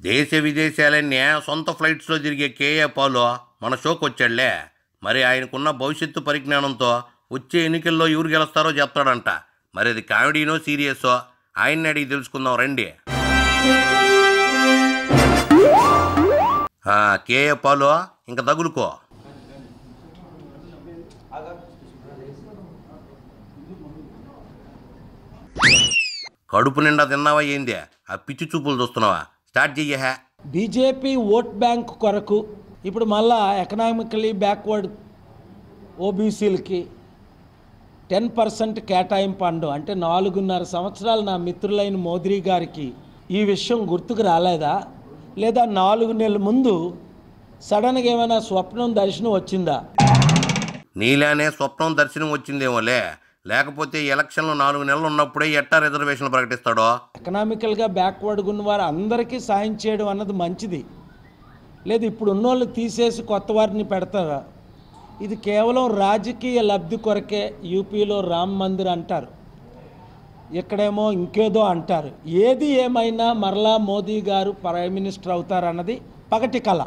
దేశ విదేశాలన్నీ సొంత ఫ్లైట్స్లో తిరిగే కేఏ పాలు మన షోకి వచ్చాడులే మరి ఆయనకున్న భవిష్యత్తు పరిజ్ఞానంతో వచ్చే ఎన్నికల్లో ఎవరు గెలుస్తారో చెప్తాడంట మరి అది కామెడీనో సీరియస్సో ఆయన్ని అడిగి తెలుసుకుందాం రండి ఆ, కేఏ పాలు ఇంకా తగులుకో కడుపు నిండా తిన్నావా ఏంది ఆ పిచ్చి చూపులు చూస్తున్నావా స్టార్ట్ చెయ్యహా బీజేపీ ఓట్ బ్యాంక్ కొరకు ఇప్పుడు మళ్ళా ఎకనామికలీ బ్యాక్వర్డ్ ఓబీసీలకి టెన్ పర్సెంట్ కేటాయింపు అండు అంటే నాలుగున్నర సంవత్సరాలు నా మిత్రులైన మోదీ గారికి ఈ విషయం గుర్తుకు రాలేదా లేదా నాలుగు నెలల ముందు సడన్గా ఏమైనా స్వప్నం దర్శనం వచ్చిందా నీలానే స్వప్నం దర్శనం వచ్చిందేమోలే లేకపోతే ఎలక్షన్లు నాలుగు నెలలు ఉన్నప్పుడే ఎట్టా రిజర్వేషన్లు ప్రకటిస్తాడో ఎకనామికల్గా బ్యాక్వర్డ్గా ఉన్న వారు అందరికీ సాయం చేయడం అన్నది మంచిది లేదు ఇప్పుడు ఉన్నోళ్ళు తీసేసి కొత్త వారిని పెడతారా ఇది కేవలం రాజకీయ లబ్ధి కొరకే యూపీలో రామ్ మందిర్ అంటారు ఇక్కడేమో ఇంకేదో అంటారు ఏది ఏమైనా మరలా మోదీ గారు ప్రైమ్ మినిస్టర్ అవుతారన్నది పగటి కళ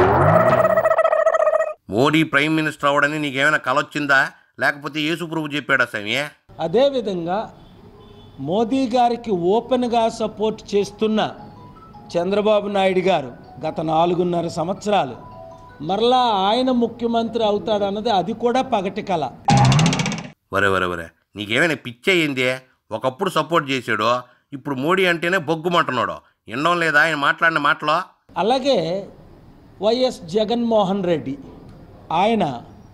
మోడీ ప్రైమ్ మినిస్టర్ అవడని నీకేమైనా కలొచ్చిందా లేకపోతే యేసు ప్రభు చెప్పాడా స్వామి అదేవిధంగా మోదీ గారికి ఓపెన్గా సపోర్ట్ చేస్తున్న చంద్రబాబు నాయుడు గారు గత నాలుగున్నర సంవత్సరాలు మరలా ఆయన ముఖ్యమంత్రి అవుతాడన్నది అది కూడా పగటి కళ వరే వరే వరే నీకేమైనా పిచ్చయింది ఒకప్పుడు సపోర్ట్ చేశాడు ఇప్పుడు మోడీ అంటేనే బొగ్గుమంటున్నాడు వినడం లేదా ఆయన మాట్లాడిన మాటలో అలాగే వైఎస్ జగన్మోహన్ రెడ్డి ఆయన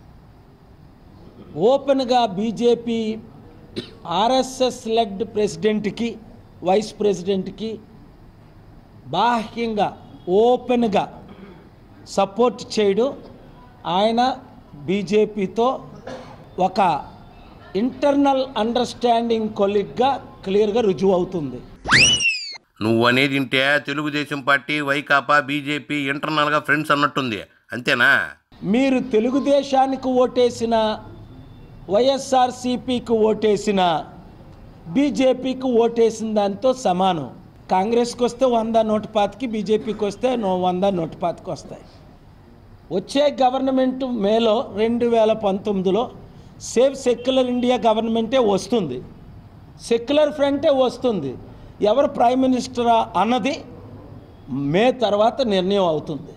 ఓపెన్గా బీజేపీ ఆర్ఎస్ఎస్ లెడ్ ప్రెసిడెంట్కి వైస్ ప్రెసిడెంట్కి బాహ్యంగా ఓపెన్గా సపోర్ట్ చేయడం ఆయన బీజేపీతో ఒక ఇంటర్నల్ అండర్స్టాండింగ్ కొలిగ్గా క్లియర్గా రుజువు అవుతుంది నువ్వు అనేది వింటే తెలుగుదేశం పార్టీ వైకాపా బీజేపీ ఇంటర్నల్గా ఫ్రెండ్స్ అన్నట్టుంది అంతేనా మీరు తెలుగుదేశానికి ఓటేసిన వైఎస్ఆర్సీపీకి ఓటేసిన బీజేపీకి ఓటేసిన దాంతో సమానం కాంగ్రెస్కి వస్తే వంద నూట పాతికి బీజేపీకి వస్తే నో వంద నూట పాతికి వస్తాయి వచ్చే గవర్నమెంట్ మేలో రెండు వేల పంతొమ్మిదిలో సేఫ్ సెక్యులర్ ఇండియా గవర్నమెంటే వస్తుంది సెక్యులర్ ఫ్రంటే వస్తుంది ఎవరు ప్రైమ్ మినిస్టరా అన్నది మే తర్వాత నిర్ణయం అవుతుంది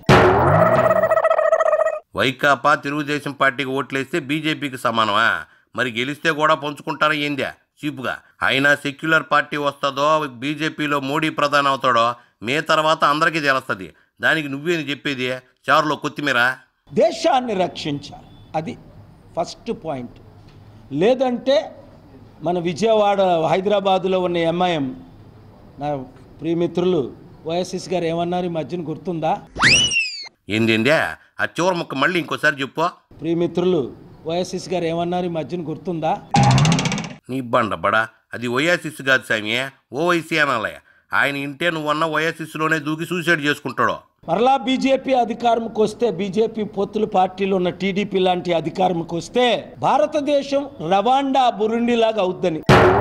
వైకాపా తెలుగుదేశం పార్టీకి ఓట్లేస్తే బీజేపీకి సమానమా మరి గెలిస్తే కూడా పంచుకుంటారా ఏందే చీపుగా అయినా సెక్యులర్ పార్టీ వస్తుందో బీజేపీలో మోడీ ప్రధాని అవుతాడో మే తర్వాత అందరికీ తెలుస్తుంది దానికి నువ్వేని చెప్పేది చారులో కొత్తిమీర దేశాన్ని రక్షించాలి అది ఫస్ట్ పాయింట్ లేదంటే మన విజయవాడ హైదరాబాదులో ఉన్న ఎంఐఎం నా ప్రియమిత్రులు ఓఎస్ఎస్ గారు ఏమన్నారు ఈ మధ్యన గుర్తుందా ఏందేందే ఆ చివరి ముక్క మళ్ళీ ఇంకోసారి చెప్పు ప్రియమిత్రులు ఓఎస్ఎస్ గారు ఏమన్నారు ఈ మధ్యన గుర్తుందా నీ బండ బడా అది ఓయాసిస్ కాదు స్వామి ఓవైసీ అనాలయ ఆయన ఇంటే నువ్వన్న ఓయాసిస్లోనే దూకి సూసైడ్ చేసుకుంటాడు మరలా బీజేపీ అధికారంకి వస్తే బీజేపీ పొత్తుల పార్టీలు ఉన్న టీడీపీ లాంటి అధికారంకి వస్తే భారతదేశం రవాండా బురుండిలాగా అవుద్దని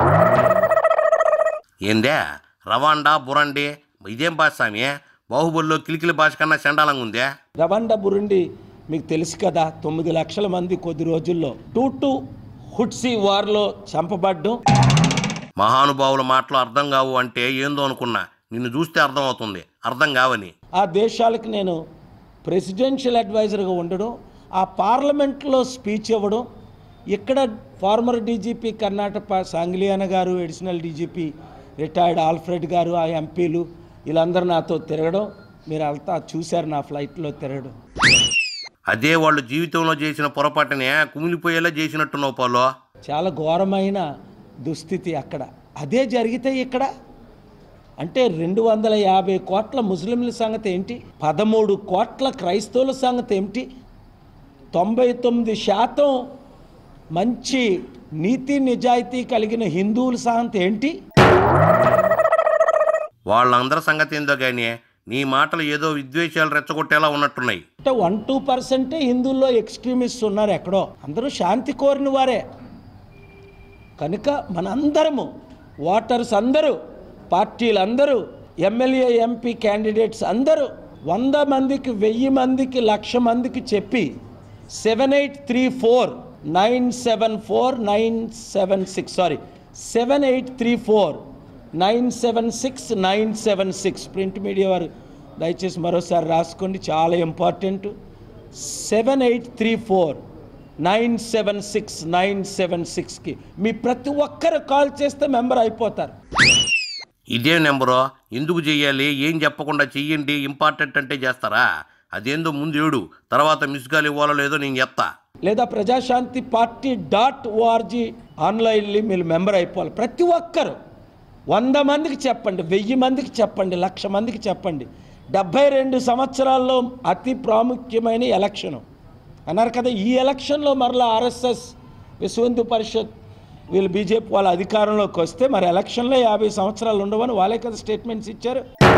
ఏందే రవాండా బురండి ఇదేం భాష స్వామి బాహుబలిలో కిలికిలి భాష కన్నా చండాలంగా ఉందే రవాండా బురుండి మీకు తెలుసు కదా తొమ్మిది లక్షల మంది కొద్ది రోజుల్లో టూ టు హుడ్సీ వార్లో చంపబడ్డం మహానుభావుల మాటలు అర్థం కావు అంటే ఏందో అనుకున్నా నిన్ను చూస్తే అర్థం అవుతుంది అర్థం కావని ఆ దేశాలకు నేను ప్రెసిడెన్షియల్ అడ్వైజర్గా ఉండడం ఆ పార్లమెంట్లో స్పీచ్ ఇవ్వడం ఇక్కడ ఫార్మర్ డీజీపీ కర్ణాటక సాంగ్లియాన గారు అడిషనల్ డీజీపీ రిటైర్డ్ ఆల్ఫ్రెడ్ గారు ఆ ఎంపీలు వీళ్ళందరూ నాతో తిరగడం మీరు అంతా చూశారు నా ఫ్లైట్లో తిరగడం అదే వాళ్ళు జీవితంలో చేసిన పొరపాటునే కుమిలిపోయేలా చేసినట్టున్నావు పాలో చాలా ఘోరమైన దుస్థితి అక్కడ అదే జరిగితే ఇక్కడ అంటే రెండు వందల యాభై కోట్ల ముస్లింల సంగతి ఏంటి పదమూడు కోట్ల క్రైస్తవుల సంగతి ఏమిటి తొంభై తొమ్మిది శాతం మంచి నీతి నిజాయితీ కలిగిన హిందువుల సంగతి ఏంటి వాళ్ళందరి సంగతి ఏందో కానీ నీ మాటలు ఏదో విద్వేషాలు రెచ్చగొట్టేలా ఉన్నట్టున్నాయి అంటే వన్ టూ పర్సెంటే హిందువుల్లో ఎక్స్ట్రీమిస్ట్ ఉన్నారు ఎక్కడో అందరూ శాంతి కోరిన వారే కనుక మనందరము ఓటర్స్ అందరూ పార్టీలందరూ ఎమ్మెల్యే ఎంపీ క్యాండిడేట్స్ అందరూ వంద మందికి వెయ్యి మందికి లక్ష మందికి చెప్పి seven eight three four nine seven four nine seven six sorry seven eight three four nine seven six nine seven six print media వారు దయచేసి మరోసారి రాసుకోండి చాలా important seven eight three four nine seven six nine seven సిక్స్కి మీ ప్రతి ఒక్కరు call చేస్తే మెంబర్ అయిపోతారు ఇదే నెంబరు ఎందుకు చెయ్యాలి ఏం చెప్పకుండా చెయ్యండి ఇంపార్టెంట్ అంటే చేస్తారా అదేందో ముందు ఏడు తర్వాత మిస్ కాల్ ఇవ్వాలో లేదో నేను చెప్తా లేదా ప్రజాశాంతి పార్టీ డాట్ ఓఆర్జీ ఆన్లైన్లో మీరు మెంబర్ అయిపోవాలి ప్రతి ఒక్కరు వంద మందికి చెప్పండి వెయ్యి మందికి చెప్పండి లక్ష మందికి చెప్పండి డెబ్భై రెండు సంవత్సరాల్లో అతి ప్రాముఖ్యమైన ఎలక్షను అన్నారు కదా ఈ ఎలక్షన్లో మరలా ఆర్ఎస్ఎస్ విశ్వ హిందూ పరిషత్ వీళ్ళు బీజేపీ వాళ్ళ అధికారంలోకి వస్తే మరి ఎలక్షన్లో యాభై సంవత్సరాలు ఉండవని వాళ్ళే కదా స్టేట్మెంట్స్ ఇచ్చారు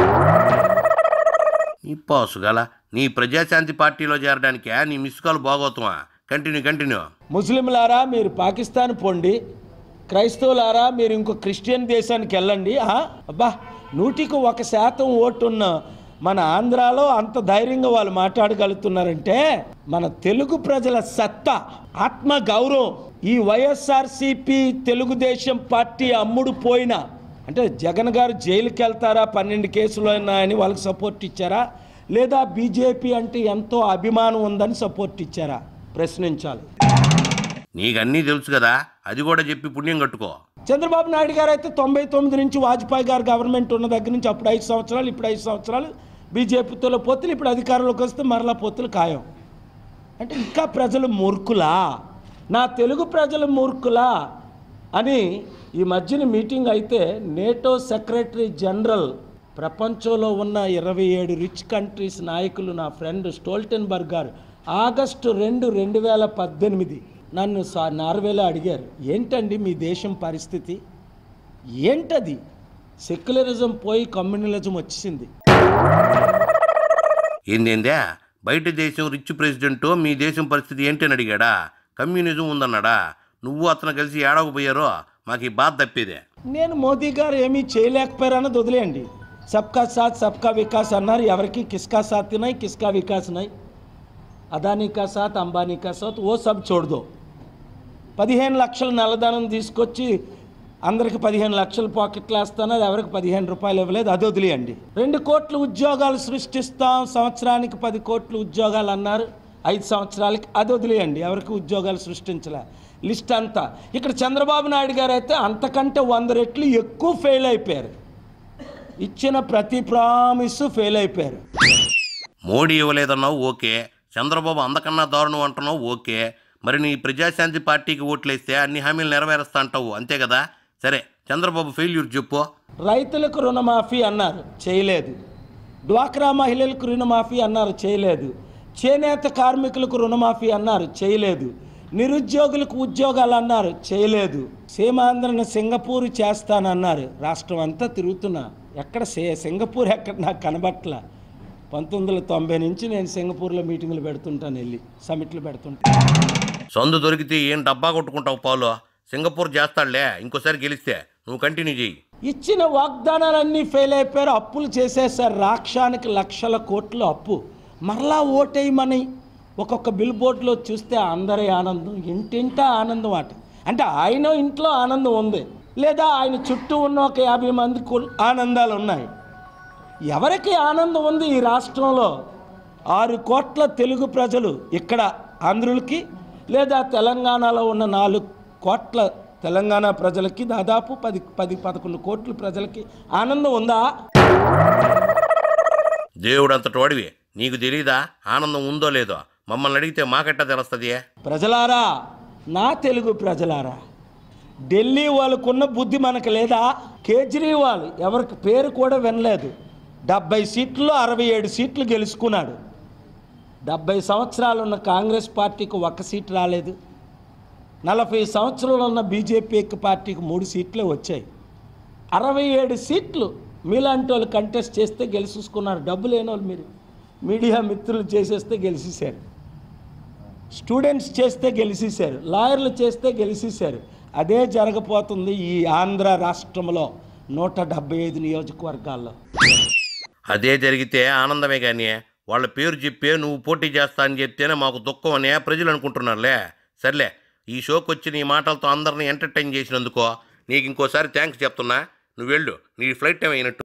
నీ పాసుగల నీ ప్రజాశాంతి పార్టీలో చేరడానికే నీ మిస్ కాల్ బాగోతామా కంటిన్యూ కంటిన్యూ ముస్లింలారా మీరు పాకిస్తాన్ పొండి క్రైస్తవులారా మీరు ఇంకో క్రిస్టియన్ దేశానికి వెళ్ళండి ఆ? అబ్బా నూటికి ఒక శాతం ఓటున్న మన ఆంధ్రాలో అంత ధైర్యంగా వాళ్ళు మాట్లాడగలుగుతున్నారంటే మన తెలుగు ప్రజల సత్తా ఆత్మ గౌరవం ఈ వైఎస్ఆర్సిపి తెలుగుదేశం పార్టీ అమ్ముడు పోయిన అంటే జగన్ గారు జైలుకి వెళ్తారా పన్నెండు కేసులు అని వాళ్ళకి సపోర్ట్ ఇచ్చారా లేదా బీజేపీ అంటే ఎంతో అభిమానం ఉందని సపోర్ట్ ఇచ్చారా ప్రశ్నించాలి నీకన్నీ తెలుసు కదా అది కూడా చెప్పి పుణ్యం కట్టుకో చంద్రబాబు నాయుడు గారు అయితే తొంభై తొమ్మిది నుంచి వాజ్పేయి గారు గవర్నమెంట్ ఉన్న దగ్గర నుంచి అప్పుడు ఐదు సంవత్సరాలు ఇప్పుడు ఐదు సంవత్సరాలు బీజేపీతో పొత్తులు ఇప్పుడు అధికారంలోకి వస్తే మరలా పొత్తులు ఖాయం అంటే ఇంకా ప్రజలు మూర్ఖులా నా తెలుగు ప్రజలు మూర్ఖులా అని ఈ మధ్యన మీటింగ్ అయితే నేటో సెక్రటరీ జనరల్ ప్రపంచంలో ఉన్న ఇరవై ఏడు రిచ్ కంట్రీస్ నాయకులు నా ఫ్రెండ్ స్టోల్టెన్బర్గ్ గారు ఆగస్టు రెండు రెండు వేల పద్దెనిమిది నన్ను సా నార్వేలో అడిగారు ఏంటండి మీ దేశం పరిస్థితి ఏంటది సెక్యులరిజం పోయి కమ్యూనలిజం వచ్చింది ఏందేందే బయట దేశం రిచ్ ప్రెసిడెంట్ మీ దేశం పరిస్థితి ఏంటని అడిగాడా కమ్యూనిజం ఉందన్నాడా నువ్వు అతను కలిసి ఏడవకు పోయారో మాకు ఈ బాధ తప్పేదే నేను మోదీ గారు ఏమీ చేయలేకపోయారన్నది వదిలేయండి సబ్కా సాత్ సబ్కా వికాస్ అన్నారు ఎవరికి కిస్కా సాత్ నై కిస్కా వికాస్ నై అదానీ కా సాత్ అంబానీ కా సాత్ ఓ సబ్ చూడదో పదిహేను లక్షల నల్లధనం తీసుకొచ్చి అందరికి పదిహేను లక్షలు పాకెట్లు వేస్తాను అది ఎవరికి పదిహేను రూపాయలు ఇవ్వలేదు అది వదిలేయండి రెండు కోట్ల ఉద్యోగాలు సృష్టిస్తాం సంవత్సరానికి పది కోట్ల ఉద్యోగాలు అన్నారు ఐదు సంవత్సరాలకి అది వదిలేయండి ఎవరికి ఉద్యోగాలు సృష్టించలే లిస్ట్ అంతా ఇక్కడ చంద్రబాబు నాయుడు గారు అయితే అంతకంటే వంద రెట్లు ఎక్కువ ఫెయిల్ అయిపోయారు ఇచ్చిన ప్రతి ప్రామిస్ ఫెయిల్ అయిపోయారు మోడీ ఇవ్వలేదన్నావు ఓకే చంద్రబాబు అందకన్నా దారుణం అంటున్నావు ఓకే మరి నీ ప్రజాశాంతి పార్టీకి ఓట్లేస్తే అన్ని హామీలు నెరవేరుస్తా అంటావు అంతే కదా సరే చంద్రబాబు ఫెయిల్యూర్ చెప్పు రైతులకు రుణమాఫీ అన్నారు చేయలేదు డ్వాక్రా మహిళలకు రుణమాఫీ అన్నారు చేయలేదు చేనేత కార్మికులకు రుణమాఫీ అన్నారు చేయలేదు నిరుద్యోగులకు ఉద్యోగాలు అన్నారు చేయలేదు సీమాంధ్రను సింగపూర్ చేస్తానన్నారు రాష్ట్రం అంతా తిరుగుతున్నా ఎక్కడ సే సింగపూర్ ఎక్కడ నాకు కనబట్ల పంతొమ్మిది వందల తొంభై నుంచి నేను సింగపూర్లో మీటింగులు పెడుతుంటాను వెళ్ళి సమిట్లు పెడుతుంటాను సొందు దొరికితే ఏం డబ్బా కొట్టుకుంటావు పాలు సింగపూర్ చేస్తాడులే ఇంకోసారి గెలిస్తే నువ్వు కంటిన్యూ చెయ్యి ఇచ్చిన వాగ్దానాలన్నీ ఫెయిల్ అయిపోయారు అప్పులు చేసేసారు రాక్షానికి లక్షల కోట్ల అప్పు మరలా ఓటేయమని ఒక్కొక్క బిల్ బోర్డులో చూస్తే అందరి ఆనందం ఇంటింటా ఆనందం అట అంటే ఆయన ఇంట్లో ఆనందం ఉంది లేదా ఆయన చుట్టూ ఉన్న ఒక యాభై మంది కు- ఆనందాలు ఉన్నాయి ఎవరికి ఆనందం ఉంది ఈ రాష్ట్రంలో ఆరు కోట్ల తెలుగు ప్రజలు ఇక్కడ ఆంధ్రులకి లేదా తెలంగాణలో ఉన్న నాలుగు కోట్ల తెలంగాణ ప్రజలకి దాదాపు పది పది పదకొండు కోట్ల ప్రజలకి ఆనందం ఉందా దేవుడు అంతటి వాడివి నీకు తెలీదా ఆనందం ఉందో లేదో మమ్మల్ని అడిగితే మాకెట్టా తెలుస్తుంది ప్రజలారా నా తెలుగు ప్రజలారా ఢిల్లీ వాళ్ళకున్న బుద్ధి మనకు లేదా కేజ్రీవాల్ ఎవరికి పేరు కూడా వినలేదు డెబ్బై సీట్లు అరవై ఏడు సీట్లు గెలుచుకున్నాడు డెబ్బై సంవత్సరాలు ఉన్న కాంగ్రెస్ పార్టీకి ఒక్క సీట్ రాలేదు నలభై సంవత్సరాలు ఉన్న బీజేపీ పార్టీకి మూడు సీట్లే వచ్చాయి అరవై ఏడు సీట్లు మీలాంటి వాళ్ళు కంటెస్ట్ చేస్తే గెలిచేసుకున్నారు డబ్బు లేని వాళ్ళు మీరు మీడియా మిత్రులు చేసేస్తే గెలిచేశారు స్టూడెంట్స్ చేస్తే గెలిచేశారు లాయర్లు చేస్తే గెలిచేశారు అదే జరగబోతుంది ఈ ఆంధ్ర రాష్ట్రంలో నూట డెబ్బై ఐదు నియోజకవర్గాల్లో అదే జరిగితే ఆనందమే కానీ వాళ్ళ పేరు చెప్పే నువ్వు పోటీ చేస్తా అని చెప్తేనే మాకు దుఃఖం అనే ప్రజలు అనుకుంటున్నారులే సర్లే ఈ షోకి వచ్చి నీ మాటలతో అందరిని ఎంటర్టైన్ చేసినందుకో నీకు ఇంకోసారి థ్యాంక్స్ చెప్తున్నా నువ్వు వెళ్ళు నీ ఫ్లైట్ టైం అయినట్టు